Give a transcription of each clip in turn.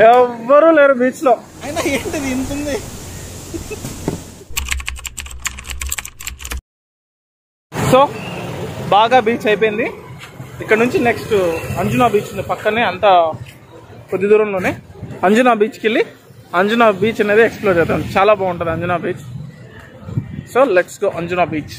ఎవ్వరూ లేరు బీచ్ లో అయినా ఏంటిది ఇంత ఉంది సో బాగా బీచ్ అయిపోయింది ఇక్కడ నుంచి నెక్స్ట్ అంజునా బీచ్ ఉంది పక్కనే అంత కొద్ది దూరంలోనే అంజునా బీచ్కి వెళ్ళి అంజునా బీచ్ అనేది ఎక్స్ప్లోర్ చేద్దాం చాలా బాగుంటుంది Anjuna beach so let's go Anjuna beach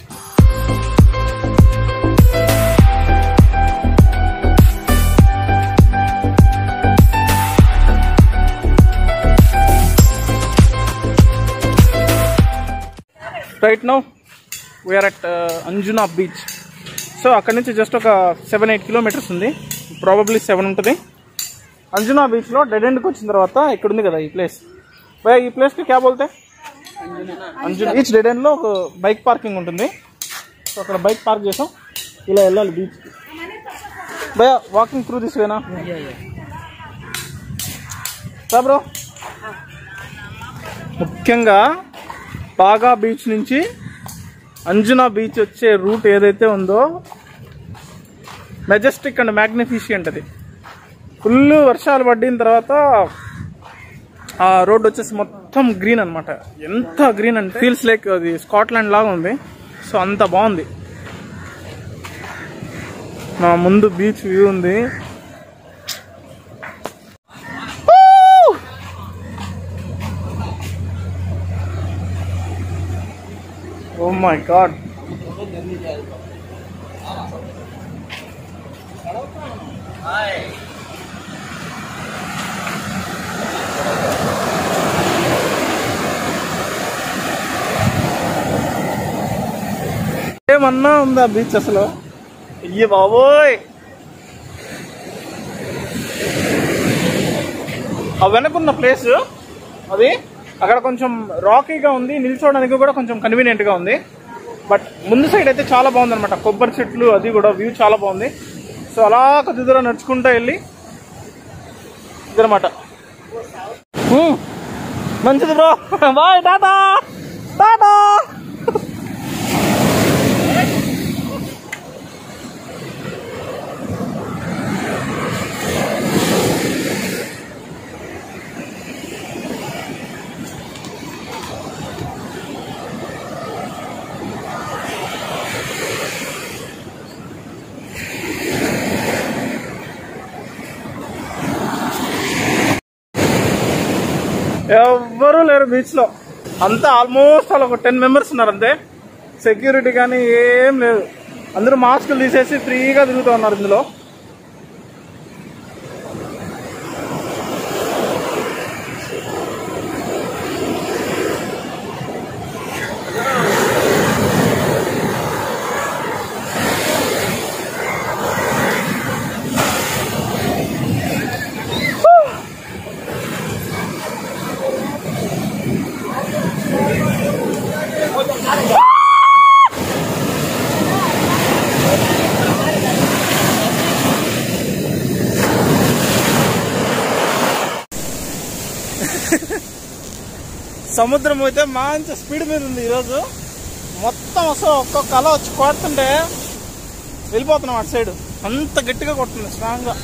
right now we are at Anjuna beach so అక్కడ నుంచి జస్ట్ ఒక సెవెన్ ఎయిట్ కిలోమీటర్స్ ఉంది ప్రాబబ్లీ సెవెన్ ఉంటుంది అంజునా బీచ్లో డెడ్ ఎండ్కి వచ్చిన తర్వాత ఇక్కడ ఉంది కదా ఈ ప్లేస్ భయ ఈ ప్లేస్కి క్యాబ్ వెళ్తే అంజునా బీచ్ డెడ్ ఎండ్లో ఒక బైక్ పార్కింగ్ ఉంటుంది సో అక్కడ బైక్ పార్క్ చేసాం ఇలా వెళ్ళాలి బీచ్కి భయ వాకింగ్ త్రూ దిస్ వేనా బ్రో ముఖ్యంగా బాగా బీచ్ నుంచి అంజునా బీచ్ వచ్చే రూట్ ఏదైతే ఉందో మెజెస్టిక్ అండ్ మ్యాగ్నిఫిషియంట్ అది ఫుల్ వర్షాలు పడిన తర్వాత ఆ రోడ్ వచ్చేసి మొత్తం గ్రీన్ అన్నమాట ఎంత గ్రీన్ అంటే ఫీల్స్ లైక్ అది స్కాట్లాండ్ లాగా ఉంది సో అంత బాగుంది నా ముందు బీచ్ వ్యూ ఉంది ఓ మై గాడ్ ఏమన్నా ఉందా బీచ్ అసలు అయ్యే బాబోయ్ ఆ వెనకున్న ప్లేస్ అది అక్కడ కొంచెం రాకీగా ఉంది నిల్చోవడానికి కూడా కొంచెం కన్వీనియంట్ గా ఉంది బట్ ముందు సైడ్ అయితే చాలా బాగుంది అనమాట కొబ్బరి చెట్లు అది కూడా వ్యూ చాలా బాగుంది సో అలా కొద్ది దూరం నడుచుకుంటూ వెళ్ళి ఇదనమాట హ్మ్. మంచిది బ్రో బాయ్ టాటా టాటా ఎవ్వరూ లేరు బీచ్ లో అంతా ఆల్మోస్ట్ అలా ఒక టెన్ మెంబర్స్ ఉన్నారు అంతే సెక్యూరిటీ కానీ ఏం లేదు అందరూ మాస్కులు తీసేసి ఫ్రీగా తిరుగుతూ ఉన్నారు ఇందులో సముద్రం అయితే మంచి స్పీడ్ మీద ఉంది ఈరోజు మొత్తం అసలు ఒక్కొక్క అల వచ్చి కొడుతుంటే వెళ్ళిపోతున్నాం అటు సైడ్ అంత గట్టిగా కొడుతుంది స్ట్రాంగ్గా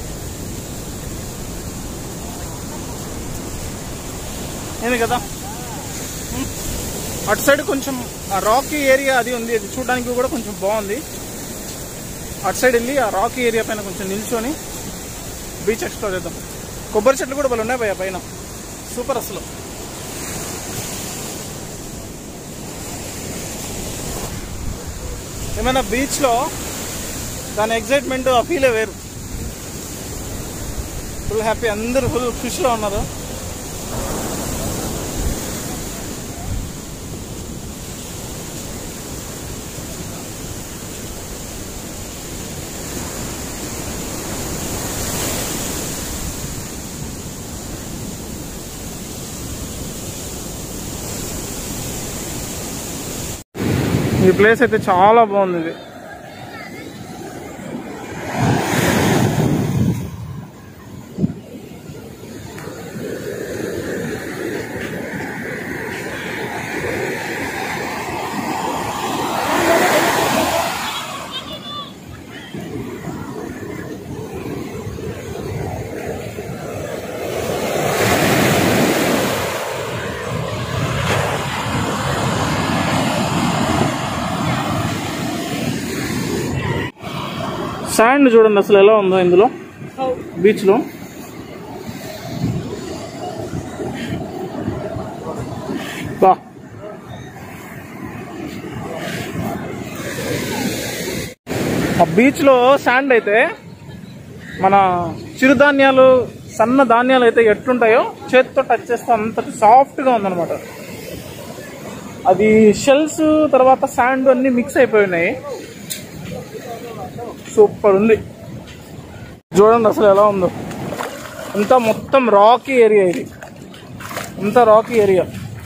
ఏంది కదా ఉమ్. అటు సైడ్ కొంచెం రాకీ ఏరియా అది ఉంది అది చూడడానికి కూడా కొంచెం బాగుంది అటు సైడ్ వెళ్ళి ఆ రాకీ ఏరియా పైన కొంచెం నిల్చొని బీచ్ ఎక్స్ప్లోర్ చేద్దాం కొబ్బరి చెట్లు కూడా వాళ్ళు ఉన్నాయి భయ్యా పైన సూపర్ అసలు ఏమైనా బీచ్లో దాని ఎగ్జైట్మెంట్ ఆ ఫీలే వేరు ఫుల్ హ్యాపీ అందరూ ఫుల్ ఖుషిలో ఉన్నారు ఈ ప్లేస్ అయితే చాలా బాగుంది ఇది శాండ్ చూడండి అసలు ఎలా ఉందో ఇందులో బీచ్లో బా ఆ బీచ్లో శాండ్ అయితే మన చిరుధాన్యాలు సన్న ధాన్యాలు అయితే ఎట్లుంటాయో చేతితో టచ్ చేస్తే అంత సాఫ్ట్గా ఉందన్నమాట అది షెల్స్ తర్వాత శాండ్ అన్ని మిక్స్ అయిపోయినాయి సూపర్ ఉంది చూడండి అసలు ఎలా ఉందో అంతా మొత్తం రాకీ ఏరియా ఇది అంతా రాకీ ఏరియా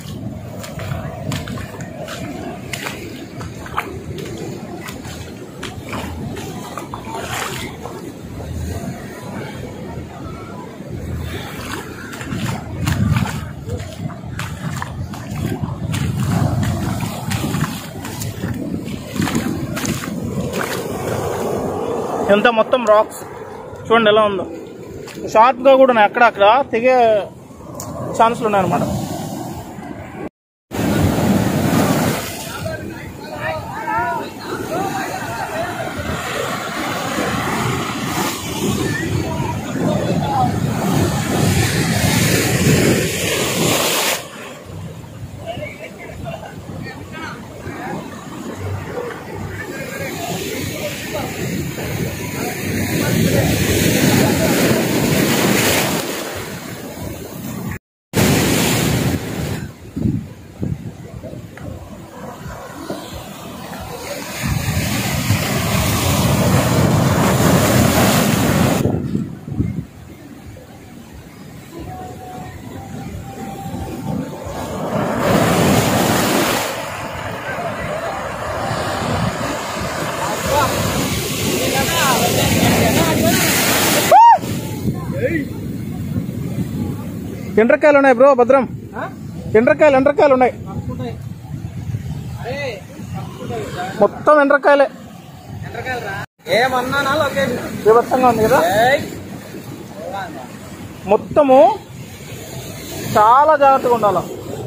ఎంత మొత్తం రాక్స్ చూడండి ఎలా ఉందో షార్ప్గా కూడా ఉన్నాయి అక్కడక్కడ తెగే ఛాన్సులు ఉన్నాయన్నమాట ఎండ్రకాయలు ఉన్నాయి బ్రో భద్రం ఎండ్రకాయలు ఎండ్రకాయలు ఉన్నాయి మొత్తం ఎండ్రకాయలే ఏమన్నా లొకేషన్ విభత్సంగా ఉంది కదా మొత్తము చాలా జాగ్రత్తగా ఉండాలి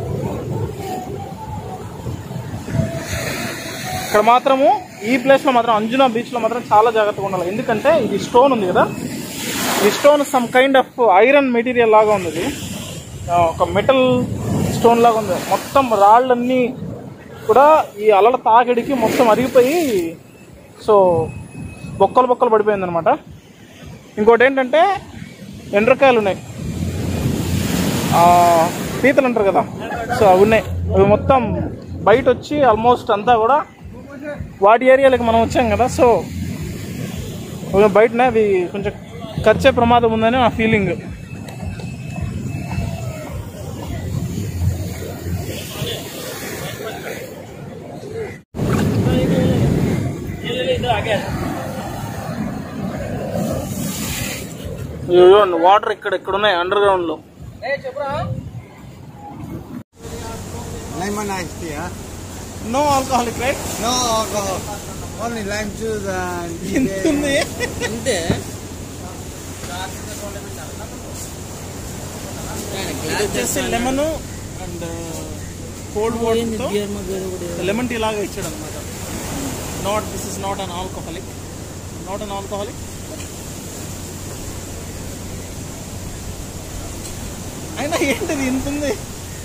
ఇక్కడ మాత్రము ఈ ప్లేస్లో మాత్రం అంజునా బీచ్లో మాత్రం చాలా జాగ్రత్తగా ఉండాలి ఎందుకంటే ఇది స్టోన్ ఉంది కదా ఈ stone some kind of iron material లాగా ఉంది ఇది ఆ, ఒక మెటల్ స్టోన్ లాగా ఉంది మొత్తం రాళ్ళన్నీ కూడా ఈ అలల తాకిడికి మొత్తం అరిగిపోయి సో బొక్కలు బొక్కలు పడిపోయింది అనమాట ఇంకోటి ఏంటంటే ఎండ్రకాయలు ఉన్నాయి ఆ, పీతలు అంటారు కదా సో అవి ఉన్నాయి అవి మొత్తం బయట వచ్చి ఆల్మోస్ట్ అంతా కూడా వాటి ఏరియాలకి మనం వచ్చాం కదా సో అవి బయటనే అవి కొంచెం ఖర్చే ప్రమాదం ఉందని నా ఫీలింగ్ వాటర్ ఇక్కడ ఇక్కడ ఉన్నాయి అండర్ గ్రౌండ్ లో Lemon iced tea, huh? No alcoholic right No alcohol. Only lime juice and ఎంత ఉంది అంతే ఇది వచ్చేసి లెమన్ అండ్ కోల్డ్ వాటర్ తో బియర్ మగ్ కూడా లెమన్ టీ లాగా ఇచ్చాడు అనమాట not this is not an alcoholic not an alcoholic అయినా ఏంటిది ఇంత ఉంది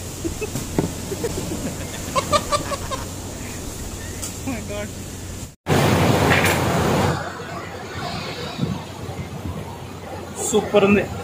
మై గాడ్ సూపర్ ఉంది